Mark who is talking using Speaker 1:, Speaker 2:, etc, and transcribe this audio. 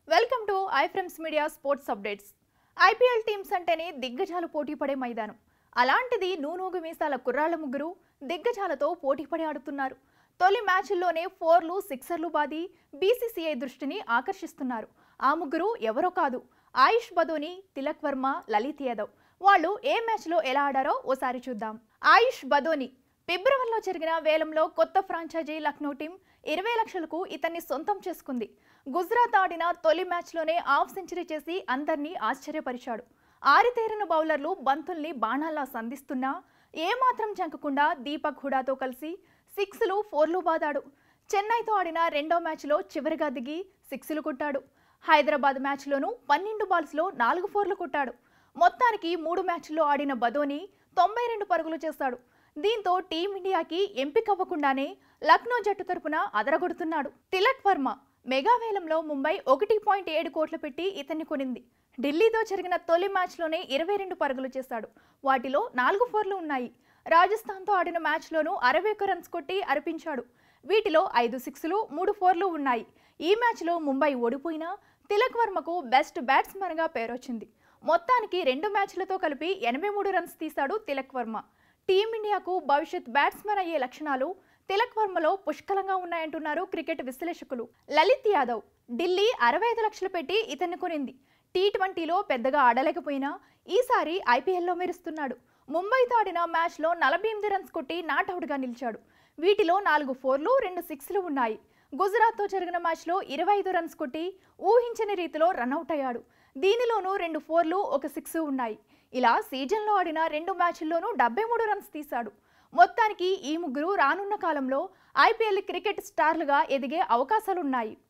Speaker 1: welcome to iFrames media sports updates IPL teams అంటేనే దిగ్గజాలు పోటీ పడే మైదానం అలాంటిది నూనూగు మీసాల కుర్రాళ్ల ముగ్గురు దిగ్గజాలతో పోటీ పడి ఆడుతున్నారు తొలి మ్యాచ్ల్లోనే ఫోర్లు సిక్సర్లు బాది బీసీసీఐ దృష్టిని ఆకర్షిస్తున్నారు ఆ ముగ్గురు ఎవరో కాదు ఆయుష్ బదోని తిలక్ వర్మ లలిత్ యాదవ్ వాళ్ళు ఏ మ్యాచ్లో ఎలా ఆడారో ఓసారి చూద్దాం ఆయుష్ బదోని ఫిబ్రవరిలో జరిగిన వేలంలో కొత్త ఫ్రాంచైజీ లక్నో టీం ఇరవై లక్షలకు ఇతన్ని సొంతం చేసుకుంది గుజరాత్ ఆడిన తొలి మ్యాచ్లోనే హాఫ్ సెంచరీ చేసి అందరినీ ఆశ్చర్యపరిచాడు ఆరితేరిన బౌలర్లు బంతుల్ని బాణాల్లా సంధిస్తున్నా ఏమాత్రం జంకకుండా దీపక్ హుడాతో కలిసి సిక్స్లు ఫోర్లు బాదాడు చెన్నైతో ఆడిన రెండో మ్యాచ్లో చివరిగా దిగి సిక్స్లు కొట్టాడు హైదరాబాద్ మ్యాచ్లోనూ పన్నెండు బాల్స్లో నాలుగు ఫోర్లు కొట్టాడు మొత్తానికి మూడు మ్యాచ్ల్లో ఆడిన బదోని తొంభై రెండు పరుగులు చేశాడు దీంతో టీమిండియాకి ఎంపికవ్వకుండానే లక్నో జట్టు తరపున అదరగొడుతున్నాడు తిలక్ వర్మ మెగా వేలంలో ముంబై ఒకటి పాయింట్ ఏడు కోట్లు పెట్టి ఇతన్ని కొనింది ఢిల్లీతో జరిగిన తొలి మ్యాచ్లోనే ఇరవై రెండు పరుగులు చేశాడు వాటిలో నాలుగు ఫోర్లు ఉన్నాయి రాజస్థాన్తో ఆడిన మ్యాచ్లోనూ అరవై ఒక్క రన్స్ కొట్టి అర్పించాడు వీటిలో ఐదు సిక్స్లు మూడు ఫోర్లు ఉన్నాయి ఈ మ్యాచ్లో ముంబై ఓడిపోయినా తిలక్ వర్మకు బెస్ట్ బ్యాట్స్మన్గా పేరొచ్చింది మొత్తానికి రెండు మ్యాచ్లతో కలిపి ఎనభై మూడు రన్స్ తీశాడు తిలక్ వర్మ టీమిండియాకు భవిష్యత్ బ్యాట్స్మెన్ అయ్యే లక్షణాలు తిలక్ వర్మలో పుష్కలంగా ఉన్నాయంటున్నారు క్రికెట్ విశ్లేషకులు లలిత్ యాదవ్ ఢిల్లీ అరవై ఐదు లక్షలు పెట్టి ఇతన్ని కొనింది టీ ట్వంటీలో పెద్దగా ఆడలేకపోయినా ఈసారి ఐపీఎల్లో మెరుస్తున్నాడు ముంబైతో ఆడిన మ్యాచ్లో నలభై ఎనిమిది రన్స్ కొట్టి నాట్అవుట్గా నిలిచాడు వీటిలో నాలుగు ఫోర్లు రెండు సిక్స్లు ఉన్నాయి గుజరాత్తో జరిగిన మ్యాచ్లో ఇరవై ఐదు రన్స్ కొట్టి ఊహించని రీతిలో రన్అట్ అయ్యాడు దీనిలోనూ రెండు ఫోర్లు ఒక సిక్స్ ఉన్నాయి ఇలా సీజన్లో ఆడిన రెండు మ్యాచ్ల్లోనూ డెబ్బై మూడు రన్స్ తీశాడు మొత్తానికి ఈ ముగ్గురు రానున్న కాలంలో ఐపీఎల్ క్రికెట్ స్టార్లుగా ఎదిగే అవకాశాలున్నాయి